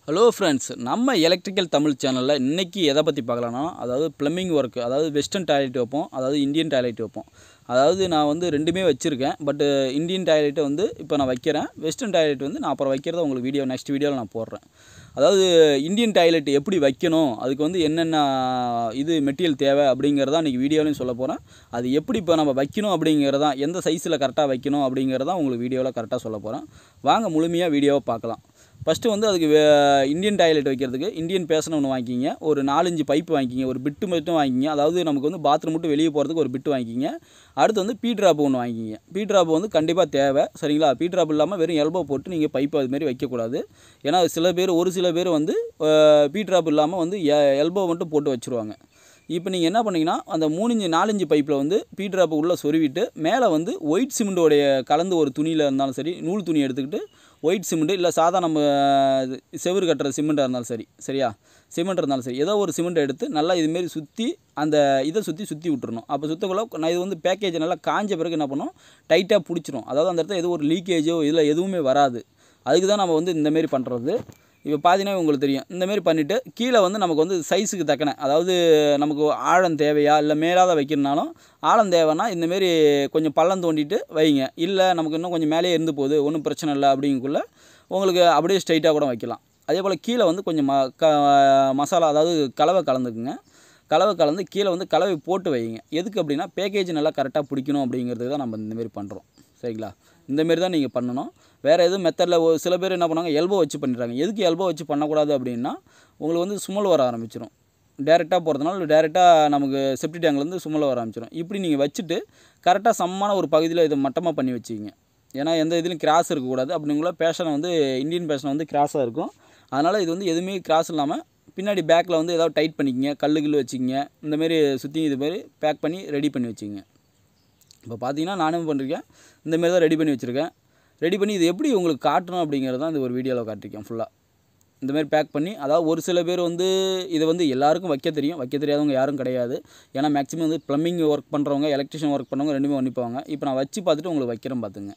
hello friends நம்ம electrical Tamil சேனலில் இன்றைக்கி எதை பற்றி பார்க்கலாம்னா அதாவது ப்ளம்பிங் ஒர்க் அதாவது வெஸ்டர்ன் டாய்லெட் வைப்போம் அதாவது இந்தியன் டாய்லெட் வைப்போம் அதாவது நான் வந்து ரெண்டுமே வச்சுருக்கேன் பட்டு இந்தியன் டாய்லெட்டை வந்து இப்போ நான் வைக்கிறேன் வெஸ்டர்ன் டாய்லெட் வந்து நான் அப்புறம் வைக்கிறத உங்களுக்கு வீடியோ நெக்ஸ்ட் வீடியோவில் நான் போடுறேன் அதாவது இந்தியன் டாய்லெட் எப்படி வைக்கணும் அதுக்கு வந்து என்னென்ன இது மெட்டீரியல் தேவை அப்படிங்கிறதான் இன்றைக்கி வீடியோலையும் சொல்ல போகிறேன் அது எப்படி இப்போ நம்ம வைக்கணும் அப்படிங்கிறதான் எந்த சைஸில் கரெக்டாக வைக்கணும் அப்படிங்கிறதான் உங்களுக்கு வீடியோவில் கரெக்டாக சொல்ல போகிறேன் வாங்க முழுமையாக வீடியோவை பார்க்கலாம் ஃபஸ்ட்டு வந்து அதுக்கு வே- இந்தியன் டாய்லெட் வைக்கிறதுக்கு இந்தியன் பேசன் ஒன்று வாங்கிக்கிங்க ஒரு நாலஞ்சு பைப்பு வாங்கிக்கிங்க ஒரு பிட்டு மட்டும் வாங்கிக்கிங்க அதாவது நமக்கு வந்து பாத்ரூம் மட்டும் வெளியே போகிறதுக்கு ஒரு பிட்டு வாங்கிக்கிங்க அடுத்து வந்து பீ ட்ராப் ஒன்று வாங்கிக்கிங்க பீ ட்ராப் வந்து கண்டிப்பாக தேவை சரிங்களா பீ ட்ராப் இல்லாமல் வெறும் எல்போ போட்டு நீங்கள் பைப்பு அதுமாரி வைக்கக்கூடாது ஏன்னா சில பேர் ஒரு சில பேர் வந்து பீ ட்ராப் இல்லாமல் வந்து எல்போ மட்டும் போட்டு வச்சுருவாங்க இப்போ நீங்கள் என்ன பண்ணீங்கன்னா அந்த மூணிஞ்சு நாலஞ்சு பைப்பில் வந்து பீ ட்ராப் உள்ளே சொருவிட்டு மேலே வந்து ஒயிட் சிமெண்ட்டோடைய கலந்து ஒரு துணியில் இருந்தாலும் சரி நூல் துணி எடுத்துக்கிட்டு ஒயிட் சிமெண்ட்டு இல்லை சாதா நம்ம இது செவுரு கட்டுற சிமெண்ட்டாக இருந்தாலும் சரி சரியா சிமெண்ட் இருந்தாலும் சரி ஏதோ ஒரு சிமெண்ட்டை எடுத்து நல்லா இதுமாரி சுற்றி அந்த இதை சுற்றி சுற்றி விட்டுறணும் அப்போ சுத்தக்குள்ள நான் இது வந்து பேக்கேஜ் நல்லா காஞ்ச பிறகு என்ன பண்ணணும் டைட்டாக பிடிச்சிரும் அதாவது அந்த இடத்துல எதுவும் ஒரு லீக்கேஜோ இதில் எதுவுமே வராது அதுக்கு தான் நம்ம வந்து இந்தமாரி பண்ணுறது இப்போ பார்த்தீங்கன்னா உங்களுக்கு தெரியும் இந்தமாரி பண்ணிவிட்டு கீழே வந்து நமக்கு வந்து சைஸுக்கு தக்கன அதாவது நமக்கு ஆழம் தேவையா இல்லை மேலாத வைக்கிறனாலும் ஆழம் தேவைன்னா இந்தமாரி கொஞ்சம் பள்ளம் தோண்டிட்டு வைங்க இல்லை நமக்கு இன்னும் கொஞ்சம் மேலே இருந்து போகுது ஒன்றும் பிரச்சனை இல்லை அப்படிங்கக்குள்ள உங்களுக்கு அப்படியே ஸ்ட்ரைட்டாக கூட வைக்கலாம் அதே போல் கீழே வந்து கொஞ்சம் ம க மசாலா அதாவது கலவை கலந்துக்குங்க கலவை கலந்து கீழே வந்து கலவை போட்டு வைங்க எதுக்கு அப்படின்னா பேக்கேஜ் நல்லா கரெக்டாக பிடிக்கணும் அப்படிங்கிறதுக்கு தான் நம்ம இந்தமாரி பண்ணுறோம் சரிங்களா இந்தமாரி தான் நீங்கள் பண்ணணும் வேறு எதுவும் மெத்தடில் ஒரு சில பேர் என்ன பண்ணுவாங்க எல்போ வச்சு பண்ணிடுறாங்க எதுக்கு எல்போ வச்சு பண்ணக்கூடாது அப்படின்னா உங்களுக்கு வந்து சுமல் வர ஆரம்பிச்சிடும் டேரெக்டாக போகிறதுனால டேரெக்டாக நமக்கு செப்டி டேங்க்லேருந்து சுமல் வர ஆரம்பிச்சிடும் இப்படி நீங்கள் வச்சுட்டு கரெக்டாக சமமான ஒரு பகுதியில் இதை மட்டமாக பண்ணி வச்சுக்கிங்க ஏன்னா எந்த இதுலையும் கிராஸ் இருக்கக்கூடாது அப்படிங்குள்ள பேஷனை வந்து இந்தியன் பேஷன் வந்து கிராஸாக இருக்கும் அதனால் இது வந்து எதுவுமே கிராஸ் இல்லாமல் பின்னாடி பேக்கில் வந்து ஏதாவது டைட் பண்ணிக்கிங்க கல்லு கில்லு வச்சுக்கிங்க இந்தமாரி சுற்றி இது மாதிரி பேக் பண்ணி ரெடி பண்ணி வச்சுக்கிங்க இப்போ பார்த்தீங்கன்னா நானும் பண்ணிருக்கேன் இந்தமாரி தான் ரெடி பண்ணி வச்சுருக்கேன் ரெடி பண்ணி இது எப்படி உங்களுக்கு காட்டணும் அப்படிங்கிறது தான் இந்த ஒரு வீடியோவில் காட்டியிருக்கேன் ஃபுல்லாக இந்தமாரி பேக் பண்ணி அதாவது ஒரு சில பேர் வந்து இதை வந்து எல்லாருக்கும் வைக்க தெரியும் வைக்க தெரியாதவங்க யாரும் கிடையாது ஏன்னா மேக்ஸிமம் வந்து ப்ளம்பிங் ஒர்க் பண்ணுறவங்க எலக்ட்ரிஷியன் ஒர்க் பண்ணவங்க ரெண்டுமே பண்ணிப்பாங்க இப்போ நான் வச்சு பார்த்துட்டு உங்களுக்கு வைக்கிறேன் பார்த்துங்க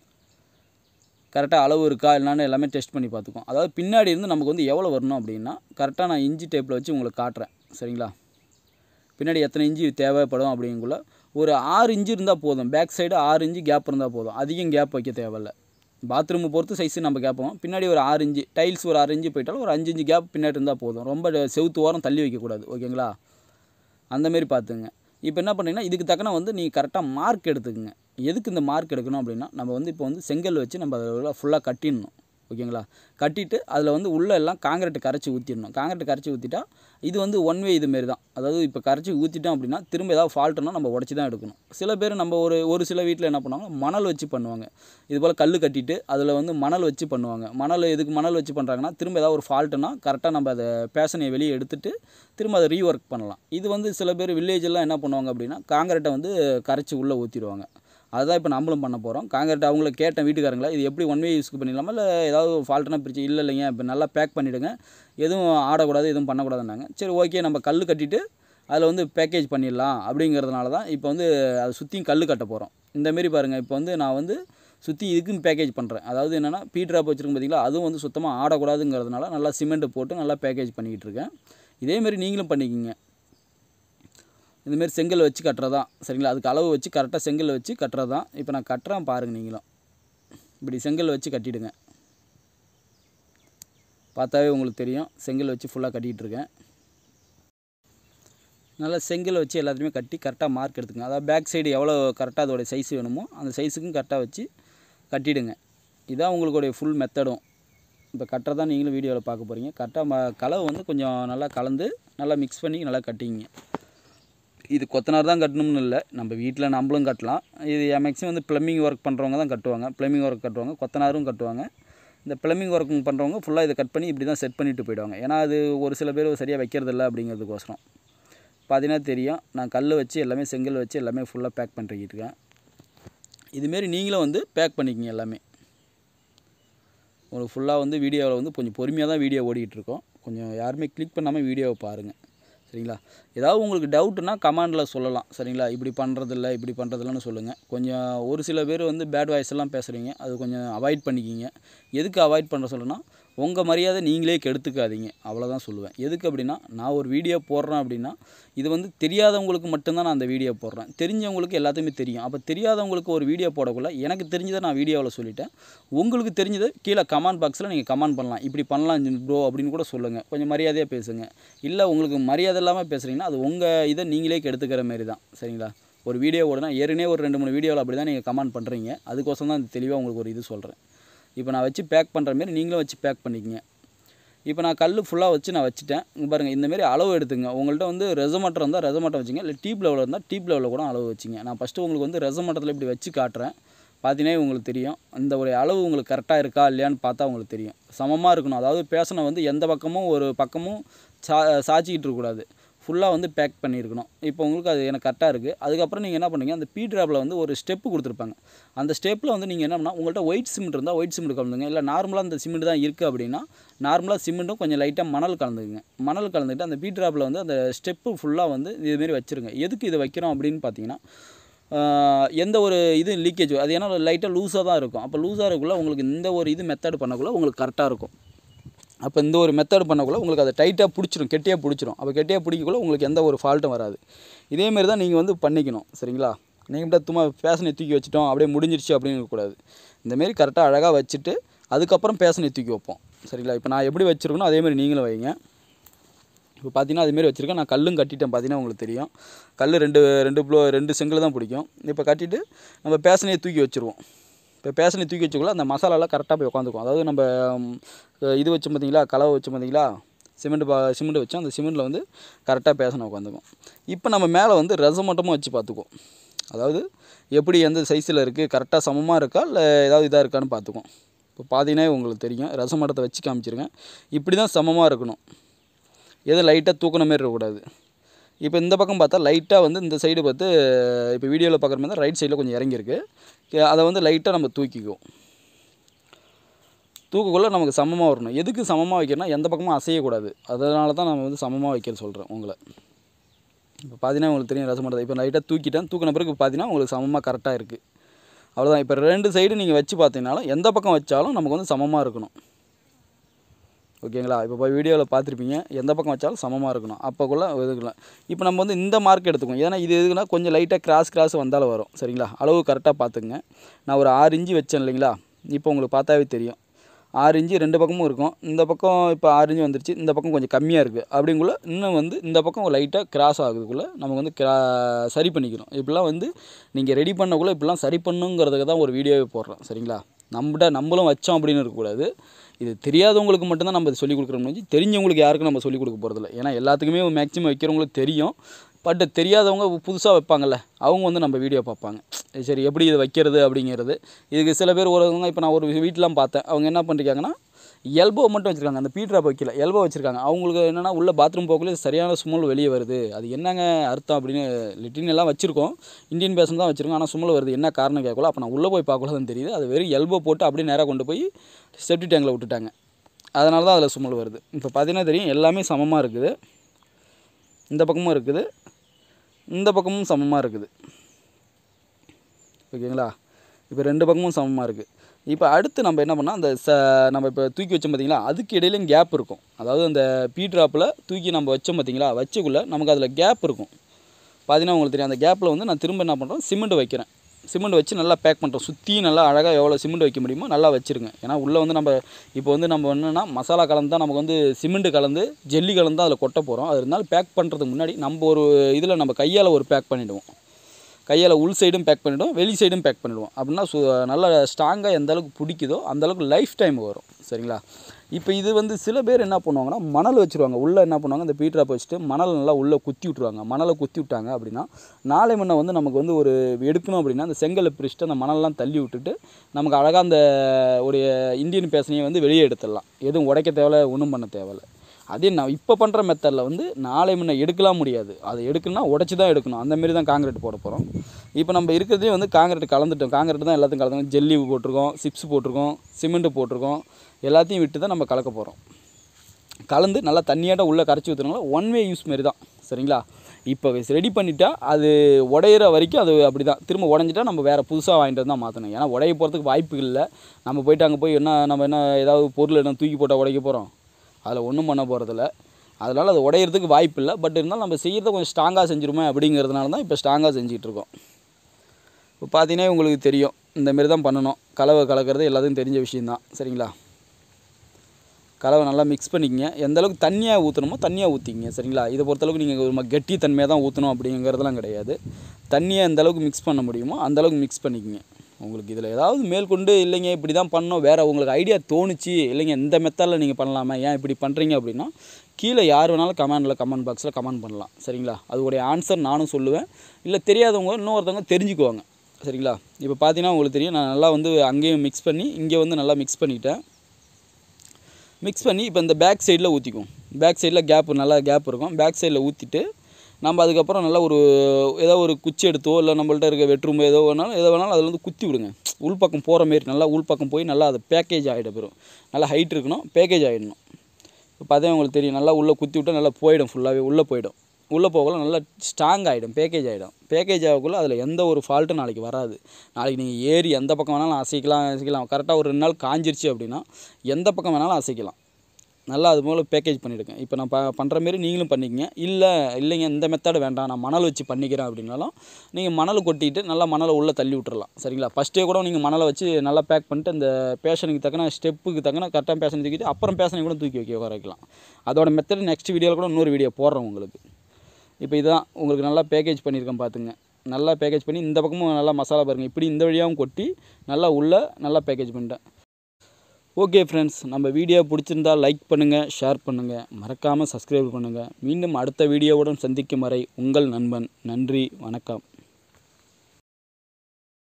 கரெக்டாக அளவு இருக்கா என்னன்னு எல்லாமே டெஸ்ட் பண்ணி பார்த்துக்கோம் அதாவது பின்னாடி இருந்து நமக்கு வந்து எவ்வளோ வரணும் அப்படின்னா கரெக்டாக நான் இன்ச்சி டேப்பில் வச்சு உங்களுக்கு காட்டுறேன் சரிங்களா பின்னாடி எத்தனை இன்ச்சு தேவைப்படும் அப்படிங்குள்ள ஒரு ஆறு இன்ச்சு இருந்தால் போதும் பேக் சைடு ஆறு இன்ச்சு கேப் இருந்தால் போதும் அதிகம் கேப் வைக்க தேவையில்ல பாத்ரூமை பொறுத்து சைஸு நம்ம கேட்போம் பின்னாடி ஒரு ஆறு இன்ச்சு டைல்ஸ் ஒரு ஆறு இன்ச்சு போயிட்டாலும் ஒரு அஞ்சு இன்ச்சு கேப் பின்னாடி இருந்தால் போதும் ரொம்ப செவுத்து ஓரம் தள்ளி வைக்கக்கூடாது ஓகேங்களா அந்தமாரி பார்த்துங்க இப்போ என்ன பண்ணுறீங்கன்னா இதுக்கு தக்கன வந்து நீங்கள் கரெக்டாக மார்க் எடுத்துக்கங்க எதுக்கு இந்த மார்க் எடுக்கணும் அப்படின்னா நம்ம வந்து இப்போ வந்து செங்கல் வச்சு நம்ம அதில் ஃபுல்லாக கட்டிடணும் ஓகேங்களா கட்டிட்டு அதில் வந்து உள்ளே எல்லாம் காங்கிரீட் கரைச்சி ஊற்றிடணும் காங்கிரீட் கரைச்சி ஊற்றிட்டா இது வந்து ஒன் வே இதுமாரி தான் அதாவது இப்போ கரைச்சி ஊற்றிட்டோம் அப்படின்னா திரும்ப ஏதாவது ஃபால்ட்டுனா நம்ம உடச்சி தான் எடுக்கணும் சில பேர் நம்ம ஒரு ஒரு சில வீட்டில் என்ன பண்ணுவாங்க மணல் வச்சு பண்ணுவாங்க இது போல் கல் கட்டிட்டு அதில் வந்து மணல் வச்சு பண்ணுவாங்க மணல் எதுக்கு மணல் வச்சு பண்ணுறாங்கன்னா திரும்ப ஏதாவது ஒரு ஃபால்ட்டுனா கரெக்டாக நம்ம அதை பேஷனையை வெளியே எடுத்துட்டு திரும்ப அதை ரீஒர்க் பண்ணலாம் இது வந்து சில பேர் வில்லேஜெல்லாம் என்ன பண்ணுவாங்க அப்படின்னா காங்கிரீட்டை வந்து கரைச்சி உள்ளே ஊற்றிடுவாங்க அதுதான் இப்போ நம்மளும் பண்ண போகிறோம் காங்கிரீட் அவங்கள கேட்டேன் வீட்டுக்காரங்களா இது எப்படி ஒன் வே யூஸ்க்கு பண்ணிடலாமா இல்லை ஏதாவது ஃபால்ட்னா பிரிச்சு இல்லை இல்லைங்க இப்போ நல்லா பேக் பண்ணிவிடுங்க எதுவும் ஆடக்கூடாது எதுவும் பண்ணக்கூடாதுன்னாங்க சரி ஓகே நம்ம கல் கட்டிட்டு அதில் வந்து பேக்கேஜ் பண்ணிடலாம் அப்படிங்கிறதுனால தான் இப்போ வந்து அதை சுற்றியும் கல் கட்ட போகிறோம் இந்தமாரி பாருங்கள் இப்போ வந்து நான் வந்து சுற்றி இதுக்கும் பேக்கேஜ் பண்ணுறேன் அதாவது என்னென்னா பீ ட்ராப் வச்சுருக்கோம் பார்த்தீங்களா அதுவும் வந்து சுத்தமாக ஆடக்கூடாதுங்கிறதுனால நல்லா சிமெண்ட்டு போட்டு நல்லா பேக்கேஜ் பண்ணிக்கிட்டு இருக்கேன் இதேமாரி நீங்களும் பண்ணிக்கிங்க இந்தமாரி செங்கல் வச்சு கட்டுறது தான் சரிங்களா அதுக்கு அளவு வச்சு கரெக்டாக செங்கல் வச்சு கட்டுறது தான் இப்போ நான் கட்டுறேன் பாருங்கள் நீங்களும் இப்படி செங்கல் வச்சு கட்டிடுங்க பார்த்தாவே உங்களுக்கு தெரியும் செங்கல் வச்சு ஃபுல்லாக கட்டிகிட்டு இருக்கேன் நல்லா செங்கல் வச்சு எல்லாத்தையுமே கட்டி கரெக்டாக மார்க் எடுத்துங்க அதாவது பேக் சைடு எவ்வளோ கரெக்டாக அதோடைய சைஸ் வேணுமோ அந்த சைஸுக்கும் கரெக்டாக வச்சு கட்டிடுங்க இதான் உங்களுடைய ஃபுல் மெத்தடும் இப்போ கட்டுறதா நீங்களும் வீடியோவில் பார்க்க போகிறீங்க கரெக்டாக ம கலவை வந்து கொஞ்சம் நல்லா கலந்து நல்லா மிக்ஸ் பண்ணி நல்லா கட்டிங்க இது கொத்தனார் தான் கட்டணும்னு இல்லை நம்ம வீட்டில் நம்மளும் கட்டலாம் இது மேக்ஸிமம் வந்து ப்ளம்பிங் ஒர்க் பண்ணுறவங்க தான் கட்டுவாங்க ப்ளம்பிங் ஒர்க் கட்டுவாங்க கொத்தனாரும் கட்டுவாங்க இந்த ப்ளம்பிங் ஒர்க் பண்ணுறவங்க ஃபுல்லாக இதை கட் பண்ணி இப்படி தான் செட் பண்ணிட்டு போயிடுவாங்க ஏன்னா அது ஒரு சில பேர் சரியாக வைக்கிறதில்ல அப்படிங்கிறதுக்கோசரம் பார்த்தீங்கன்னா தெரியும் நான் கல் வச்சு எல்லாமே செங்கல் வச்சு எல்லாமே ஃபுல்லாக பேக் பண்ணிக்கிட்டு இருக்கேன் இதுமாரி நீங்களும் வந்து பேக் பண்ணிக்கிங்க எல்லாமே உங்களுக்கு ஃபுல்லாக வந்து வீடியோவில் வந்து கொஞ்சம் பொறுமையாக தான் வீடியோ ஓடிக்கிட்டு இருக்கோம் கொஞ்சம் யாருமே கிளிக் பண்ணாமல் வீடியோவை பாருங்கள் சரிங்களா ஏதாவது உங்களுக்கு டவுட்டுனா கமெண்டில் சொல்லலாம் சரிங்களா இப்படி பண்ணுறதில்ல இப்படி பண்ணுறதில்லன்னு சொல்லுங்கள் கொஞ்சம் ஒரு சில பேர் வந்து பேட் வாய்ஸ் எல்லாம் பேசுகிறீங்க அது கொஞ்சம் அவாய்ட் பண்ணிக்கிங்க எதுக்கு அவாய்ட் பண்ண சொல்கிறேன்னா உங்கள் மரியாதை நீங்களே கெடுத்துக்காதீங்க அவ்வளோதான் சொல்லுவேன் எதுக்கு அப்படின்னா நான் ஒரு வீடியோ போடுறேன் அப்படின்னா இது வந்து தெரியாதவங்களுக்கு மட்டும்தான் நான் அந்த வீடியோ போடுறேன் தெரிஞ்சவங்களுக்கு எல்லாத்தையுமே தெரியும் அப்போ தெரியாதவங்களுக்கு ஒரு வீடியோ போடக்குள்ள எனக்கு தெரிஞ்சதை நான் வீடியோவில் சொல்லிட்டேன் உங்களுக்கு தெரிஞ்சதை கீழே கமெண்ட் பாக்ஸில் நீங்கள் கமெண்ட் பண்ணலாம் இப்படி பண்ணலாம் ப்ரோ அப்படின்னு கூட சொல்லுங்கள் கொஞ்சம் மரியாதையாக பேசுங்க இல்லை உங்களுக்கு மரியாதை இல்லாமல் பேசுகிறீங்கன்னா அது உங்கள் இதை நீங்களே கெடுத்துக்கிற மாரி தான் சரிங்களா ஒரு வீடியோ ஓடுனா ஏற்கனவே ஒரு ரெண்டு மூணு வீடியோவில் அப்படி தான் நீங்கள் கமெண்ட் பண்ணுறீங்க அதுக்கோசரம் தான் தெளிவாக உங்களுக்கு ஒரு இது சொல்கிறேன் இப்போ நான் வச்சு பேக் பண்ணுற மாரி நீங்களும் வச்சு பேக் பண்ணிக்கங்க இப்போ நான் கல் ஃபுல்லாக வச்சு நான் வச்சுட்டேன் இங்க பாருங்கள் இந்தமாரி அளவு எடுத்துங்க உங்கள்கிட்ட வந்து ரெசமட்டம் இருந்தால் ரெசமட்டம் வச்சுங்க இல்லை டீப் லெவலில் இருந்தால் டீப் லெவலில் கூட அளவு வச்சுங்க நான் ஃபஸ்ட்டு உங்களுக்கு வந்து ரெசமட்டத்தில் இப்படி வச்சு காட்டுறேன் பார்த்தீங்கன்னா உங்களுக்கு தெரியும் இந்த ஒரு அளவு உங்களுக்கு கரெக்டாக இருக்கா இல்லையான்னு பார்த்தா உங்களுக்கு தெரியும் சமமாக இருக்கணும் அதாவது பேசனை வந்து எந்த பக்கமும் ஒரு பக்கமும் சா சாய்ச்சிக்கிட்டு இருக்கக்கூடாது ஃபுல்லாக வந்து பேக் பண்ணியிருக்கணும் இப்போ உங்களுக்கு அது எனக்கு கரெக்டாக இருக்குது அதுக்கப்புறம் நீங்கள் என்ன பண்ணுங்க அந்த பீ ட்ராப்பில் வந்து ஒரு ஸ்டெப்பு கொடுத்துருப்பாங்க அந்த ஸ்டெப்பில் வந்து நீங்கள் என்ன பண்ணால் உங்கள்கிட்ட ஒயிட் சிமெண்ட் இருந்தால் ஒயிட் சிமெண்ட் கலந்துங்க இல்லை நார்மலாக அந்த சிமெண்ட் தான் இருக்குது அப்படின்னா நார்மலாக சிமெண்ட்டும் கொஞ்சம் லைட்டாக மணல் கலந்துக்குங்க மணல் கலந்துக்கிட்டு அந்த பீ ட்ராப்பில் வந்து அந்த ஸ்டெப்பு ஃபுல்லாக வந்து இதுமாரி வச்சுருங்க எதுக்கு இதை வைக்கிறோம் அப்படின்னு பார்த்தீங்கன்னா ஆஹ் எந்த ஒரு இது லீக்கேஜ் அது ஏன்னா லைட்டாக லூஸாக தான் இருக்கும் அப்போ லூஸாக இருக்கக்குள்ள உங்களுக்கு இந்த ஒரு இது மெத்தட் பண்ணக்குள்ள உங்களுக்கு கரெக்டாக இருக்கும் அப்போ இந்த ஒரு மெத்தட் பண்ணக்குள்ள உங்களுக்கு அதை டைட்டாக பிடிச்சிரும் கெட்டியாக பிடிச்சிரும் அப்போ கெட்டியாக பிடிக்கக்குள்ள உங்களுக்கு எந்த ஒரு ஃபால்ட்டும் வராது இதேமாரி தான் நீங்கள் வந்து பண்ணிக்கணும் சரிங்களா நீங்கள் மட்டும் சும்மா பேசனை தூக்கி வச்சுட்டோம் அப்படியே முடிஞ்சிருச்சு அப்படின்னு இருக்கக்கூடாது இந்தமாரி கரெக்டாக அழகாக வச்சுட்டு அதுக்கப்புறம் பேசனை தூக்கி வைப்போம் சரிங்களா இப்போ நான் எப்படி வச்சுருக்கணும் அதேமாதிரி நீங்களும் வைங்க இப்போ பார்த்தீங்கன்னா அதுமாரி வச்சுருக்கேன் நான் கல்லும் கட்டிட்டேன் பார்த்தீங்கன்னா உங்களுக்கு தெரியும் கல் ரெண்டு ரெண்டு ப்ளோ ரெண்டு செங்கல் தான் பிடிக்கும் இப்போ கட்டிட்டு நம்ம பேசனையை தூக்கி வச்சுருவோம் இப்போ பேசனை தூக்கி வச்சுக்குள்ள அந்த மசாலாலாம் கரெக்டாக போய் உட்காந்துக்கும் அதாவது நம்ம ம், இது வச்சு பார்த்தீங்களா கலவை வச்சு பார்த்தீங்களா சிமெண்ட் பா சிமெண்ட் வச்சோம் அந்த சிமெண்ட்டில் வந்து கரெக்டாக பேசனை உட்காந்துக்கும் இப்போ நம்ம மேலே வந்து ரசம் மட்டுமும் வச்சு பார்த்துக்குவோம் அதாவது எப்படி எந்த சைஸில் இருக்குது கரெக்டாக சமமாக இருக்கா இல்லை ஏதாவது இதாக இருக்கான்னு பார்த்துக்குவோம் இப்போ பார்த்தீங்கன்னா உங்களுக்கு தெரியும் ரசம் மட்டத்தை வச்சு காமிச்சிருக்கேன் இப்படி தான் சமமாக இருக்கணும் எதுவும் லைட்டாக தூக்கின மாரி இருக்கக்கூடாது இப்போ இந்த பக்கம் பார்த்தா லைட்டாக வந்து இந்த சைடு பார்த்து இப்போ வீடியோவில் பார்க்குற மாதிரி ரைட் சைடில் கொஞ்சம் இறங்கியிருக்கு கே- அதை வந்து லைட்டாக நம்ம தூக்கிக்குவோம் தூக்கக்குள்ளே நமக்கு சமமாக வரணும் எதுக்கு சமமாக வைக்கிறோம்னா எந்த பக்கமும் அசையக்கூடாது அதனால தான் நம்ம வந்து சமமாக வைக்க சொல்கிறேன் உங்களை இப்போ பார்த்தீங்கன்னா உங்களுக்கு தெரியும் ரசம் இப்போ லைட்டாக தூக்கிட்டேன் தூக்கின பிறகு பார்த்தீங்கன்னா உங்களுக்கு சமமாக கரெக்டாக இருக்குது அவ்வளோதான் இப்போ ரெண்டு சைடு நீங்கள் வச்சு பார்த்தீங்கனாலும் எந்த பக்கம் வச்சாலும் நமக்கு வந்து சமமாக இருக்கணும் ஓகேங்களா இப்போ போய் வீடியோவில் பார்த்துருப்பீங்க எந்த பக்கம் வச்சாலும் சமமாக இருக்கணும் அப்போக்குள்ளே இதுக்கலாம் இப்போ நம்ம வந்து இந்த மார்க் எடுத்துக்குவோம் ஏன்னா இது எதுக்குன்னா கொஞ்சம் லைட்டாக கிராஸ் கிராஸ் வந்தாலும் வரும் சரிங்களா அளவு கரெக்டாக பார்த்துக்குங்க நான் ஒரு ஆறு இன்ச்சு வச்சேன் இல்லைங்களா இப்போ உங்களுக்கு பார்த்தாவே தெரியும் ஆறு இன்ச்சு ரெண்டு பக்கமும் இருக்கும் இந்த பக்கம் இப்போ ஆறு இன்ச்சு வந்துருச்சு இந்த பக்கம் கொஞ்சம் கம்மியாக இருக்குது அப்படிங்குள்ள இன்னும் வந்து இந்த பக்கம் லைட்டாக கிராஸ் ஆகுதுக்குள்ளே நமக்கு வந்து கிரா சரி பண்ணிக்கணும் இப்படிலாம் வந்து நீங்கள் ரெடி பண்ணக்குள்ளே இப்படிலாம் சரி பண்ணுங்கிறதுக்கு தான் ஒரு வீடியோவே போடுறேன் சரிங்களா நம்மகிட்ட நம்மளும் வச்சோம் அப்படின்னு இருக்கக்கூடாது இது தெரியாதவங்களுக்கு மட்டும்தான் நம்ம சொல்லிக் கொடுக்குறோம் முடிஞ்சு தெரிஞ்சவங்களுக்கு யாருக்கும் நம்ம சொல்லிக் கொடுக்க போகிறதில்ல ஏன்னா எல்லாத்துக்குமே மேக்ஸிமம் வைக்கிறவங்களுக்கு தெரியும் பட் தெரியாதவங்க புதுசாக வைப்பாங்கல்ல அவங்க வந்து நம்ம வீடியோ பார்ப்பாங்க சரி எப்படி இது வைக்கிறது அப்படிங்கிறது இதுக்கு சில பேர் ஒருவங்க இப்போ நான் ஒரு வீட்டிலாம் பார்த்தேன் அவங்க என்ன பண்ணிருக்காங்கன்னா எல்போ மட்டும் வச்சுருக்காங்க அந்த பீட்ராப் வைக்கல எல்போ வச்சுருக்காங்க அவங்களுக்கு என்னென்னா உள்ள பாத்ரூம் போகக்குள்ள சரியான சுமல் வெளியே வருது அது என்னங்க அர்த்தம் அப்படின்னு லிட்டின் எல்லாம் வச்சுருக்கோம் இந்தியன் பேசன் தான் வச்சுருக்கோம் ஆனால் சுமல் வருது என்ன காரணம் கேட்கல அப்போ நான் உள்ளே போய் பார்க்கல தான் தெரியுது அது வெறும் எல்போ போட்டு அப்படியே நேராக கொண்டு போய் செப்டி டேங்கில் விட்டுட்டாங்க அதனால தான் அதில் சுமல் வருது இப்போ பார்த்தீங்கன்னா தெரியும் எல்லாமே சமமாக இருக்குது இந்த பக்கமும் இருக்குது இந்த பக்கமும் சமமாக இருக்குது ஓகேங்களா இப்போ ரெண்டு பக்கமும் சமமாக இருக்குது இப்போ அடுத்து நம்ம என்ன பண்ணால் அந்த ச நம்ம இப்போ தூக்கி வச்சோம் பார்த்தீங்களா அதுக்கு இடையிலையும் கேப் இருக்கும் அதாவது அந்த பீ ட்ராப்பில் தூக்கி நம்ம வச்சோம் பார்த்தீங்களா வச்சக்குள்ளே நமக்கு அதில் கேப் இருக்கும் பார்த்தீங்கன்னா உங்களுக்கு தெரியும் அந்த கேப்பில் வந்து நான் திரும்ப என்ன பண்ணுறேன் சிமெண்ட் வைக்கிறேன் சிமெண்ட் வச்சு நல்லா பேக் பண்ணுறோம் சுற்றி நல்லா அழகாக எவ்வளோ சிமெண்ட் வைக்க முடியுமோ நல்லா வச்சுருங்க ஏன்னா உள்ளே வந்து நம்ம இப்போ வந்து நம்ம என்னென்னா மசாலா கலந்து தான் நமக்கு வந்து சிமெண்ட் கலந்து ஜெல்லி கலந்து தான் அதில் கொட்ட போகிறோம் அது இருந்தாலும் பேக் பண்ணுறதுக்கு முன்னாடி நம்ம ஒரு இதில் நம்ம கையால் ஒரு பேக் பண்ணிவிடுவோம் கையால் உள் சைடும் பேக் பண்ணிவிடுவோம் வெளி சைடும் பேக் பண்ணிவிடுவோம் அப்படின்னா சு நல்லா ஸ்ட்ராங்காக எந்த அளவுக்கு பிடிக்குதோ அந்த அளவுக்கு லைஃப் டைம் வரும் சரிங்களா இப்போ இது வந்து சில பேர் என்ன பண்ணுவாங்கன்னா மணல் வச்சுருவாங்க உள்ளே என்ன பண்ணுவாங்க இந்த பீட்ராப் வச்சுட்டு மணல் நல்லா உள்ளே குத்தி விட்ருவாங்க மணலை குத்தி விட்டாங்க அப்படின்னா நாளை முன்ன வந்து நமக்கு வந்து ஒரு எடுக்கணும் அப்படின்னா அந்த செங்கலை பிரிச்சுட்டு அந்த மணல்லாம் தள்ளி விட்டுட்டு நமக்கு அழகாக அந்த ஒரு இந்தியன் பேசனையை வந்து வெளியே எடுத்துடலாம் எதுவும் உடைக்க தேவையில்ல ஒன்றும் பண்ண தேவையில்ல அதே நான் இப்போ பண்ணுற மெத்தடில் வந்து நாளை முன்ன எடுக்கலாம் முடியாது அதை எடுக்கணும்னா உடச்சி தான் எடுக்கணும் அந்த மாரி தான் காங்கிரீட் போட போகிறோம் இப்போ நம்ம இருக்கிறதே வந்து காங்கிரீட் கலந்துட்டோம் காங்கிரீட் தான் எல்லாத்தையும் கலந்துங்க ஜெல்லி போட்டிருக்கோம் சிப்ஸ் போட்டிருக்கோம் சிமெண்ட்டு போட்டிருக்கோம் எல்லாத்தையும் விட்டு தான் நம்ம கலக்க போகிறோம் கலந்து நல்லா தண்ணியாட்ட உள்ளே கரைச்சி ஊற்றுனால ஒன் வே யூஸ் மாரி தான் சரிங்களா இப்போ ரெடி பண்ணிட்டா அது உடையிற வரைக்கும் அது அப்படி தான் திரும்ப உடஞ்சிட்டா நம்ம வேறு புதுசாக வாங்கிட்டு வந்து தான் மாற்றணும் ஏன்னா உடைய போகிறதுக்கு வாய்ப்பு இல்லை நம்ம போயிட்டு அங்கே போய் என்ன நம்ம என்ன ஏதாவது பொருள் என்ன தூக்கி போட்டால் உடைக்க போகிறோம் அதில் ஒன்றும் பண்ண போகிறதில்ல அதனால் அது உடையிறதுக்கு வாய்ப்பு இல்லை பட் இருந்தாலும் நம்ம செய்கிறத கொஞ்சம் ஸ்ட்ராங்காக செஞ்சிருமே அப்படிங்கிறதுனால தான் இப்போ ஸ்ட்ராங்காக செஞ்சுக்கிட்டு இருக்கோம் இப்போ பார்த்தீங்கன்னா உங்களுக்கு தெரியும் இந்த மாரி தான் பண்ணணும் கலவை கலக்கிறது எல்லாத்துக்கும் தெரிஞ்ச விஷயந்தான் சரிங்களா கலவை நல்லா மிக்ஸ் பண்ணிக்கங்க எந்த அளவுக்கு தண்ணியாக ஊற்றணுமோ தண்ணியாக ஊற்றிக்கிங்க சரிங்களா இதை பொறுத்தளவுக்கு நீங்கள் ஒரு கெட்டி தன்மையாக தான் ஊற்றணும் அப்படிங்கிறதெல்லாம் கிடையாது தண்ணியை எந்த அளவுக்கு மிக்ஸ் பண்ண முடியுமோ அந்த அளவுக்கு மிக்ஸ் பண்ணிக்கங்க உங்களுக்கு இதில் ஏதாவது மேற்கொண்டு இல்லைங்க இப்படி தான் பண்ணணும் வேறு உங்களுக்கு ஐடியா தோணுச்சு இல்லைங்க இந்த மெத்தடில் நீங்கள் பண்ணலாமா ஏன் இப்படி பண்ணுறீங்க அப்படின்னா கீழே யார் வேணாலும் கமெண்டில் கமெண்ட் பாக்ஸில் கமெண்ட் பண்ணலாம் சரிங்களா அதுடைய ஆன்சர் நானும் சொல்லுவேன் இல்லை தெரியாதவங்க இன்னொருத்தவங்க தெரிஞ்சுக்குவாங்க சரிங்களா இப்போ பார்த்தீங்கன்னா உங்களுக்கு தெரியும் நான் நல்லா வந்து அங்கேயும் மிக்ஸ் பண்ணி இங்கே வந்து நல்லா மிக்ஸ் பண்ணிக்கிட்டேன் மிக்ஸ் பண்ணி இப்போ இந்த பேக் சைடில் ஊற்றிக்குவோம் பேக் சைடில் கேப் நல்லா கேப் இருக்கும் பேக் சைடில் ஊற்றிட்டு நம்ம அதுக்கப்புறம் நல்லா ஒரு ஏதோ ஒரு குச்சி எடுத்தோ இல்லை நம்மள்ட்ட இருக்க வெட்ரூம் ஏதோ வேணாலும் எதோ வேணாலும் அதில் வந்து குத்தி விடுங்க உள்பக்கம் போகிற மாரி நல்லா உள்பக்கம் போய் நல்லா அது பேக்கேஜ் ஆகிட போயிடும் நல்லா ஹைட் இருக்கணும் பேக்கேஜ் ஆகிடணும் இப்போ பார்த்தா உங்களுக்கு தெரியும் நல்லா உள்ளே குத்தி விட்டால் நல்லா போயிடும் ஃபுல்லாகவே உள்ளே போயிடும் உள்ளே போகல நல்லா ஸ்ட்ராங் ஆகிடும் பேக்கேஜ் ஆகிடும் பேக்கேஜ் ஆகக்குள்ள அதில் எந்த ஒரு ஃபால்ட்டும் நாளைக்கு வராது நாளைக்கு நீங்கள் ஏறி எந்த பக்கம் வேணாலும் அசைக்கலாம் அசைக்கலாம் கரெக்டாக ஒரு ரெண்டு நாள் காஞ்சிருச்சு அப்படின்னா எந்த பக்கம் வேணாலும் அசைக்கலாம் நல்லா அது போல் பேக்கேஜ் பண்ணிவிடுங்க இப்போ நான் ப பண்ணுற மாரி நீங்களும் பண்ணிக்கங்க இல்லை இல்லைங்க இந்த மெத்தட் வேண்டாம் நான் மணல் வச்சு பண்ணிக்கிறேன் அப்படின்னாலும் நீங்கள் மணல் கொட்டிட்டு நல்லா மணலை உள்ளே தள்ளி விட்டுறலாம் சரிங்களா ஃபஸ்ட்டே கூட நீங்கள் மணலை வச்சு நல்லா பேக் பண்ணிட்டு அந்த பேஷனுக்கு தக்கன ஸ்டெப்புக்கு தக்கன கரெக்டாக பேஷன் தூக்கிட்டு அப்புறம் பேஷனை கூட தூக்கி வைக்க உட்கார வைக்கலாம் அதோட மெத்தட் நெக்ஸ்ட் வீடியோவில் கூட இன்னொரு வீடியோ போடுறேன் உங்களுக்கு இப்போ இதுதான் உங்களுக்கு நல்லா பேக்கேஜ் பண்ணியிருக்கேன் பார்த்துங்க நல்லா பேக்கேஜ் பண்ணி இந்த பக்கமும் நல்லா மசாலா பாருங்கள் இப்படி இந்த வழியாகவும் கொட்டி நல்லா உள்ளே நல்லா பேக்கேஜ் பண்ணிட்டேன் ஓகே ஃப்ரெண்ட்ஸ் நம்ம வீடியோ பிடிச்சிருந்தா லைக் பண்ணுங்கள் ஷேர் பண்ணுங்கள் மறக்காமல் சப்ஸ்கிரைப் பண்ணுங்கள் மீண்டும் அடுத்த வீடியோவுடன் சந்திக்கும் வரை உங்கள் நண்பன் நன்றி வணக்கம்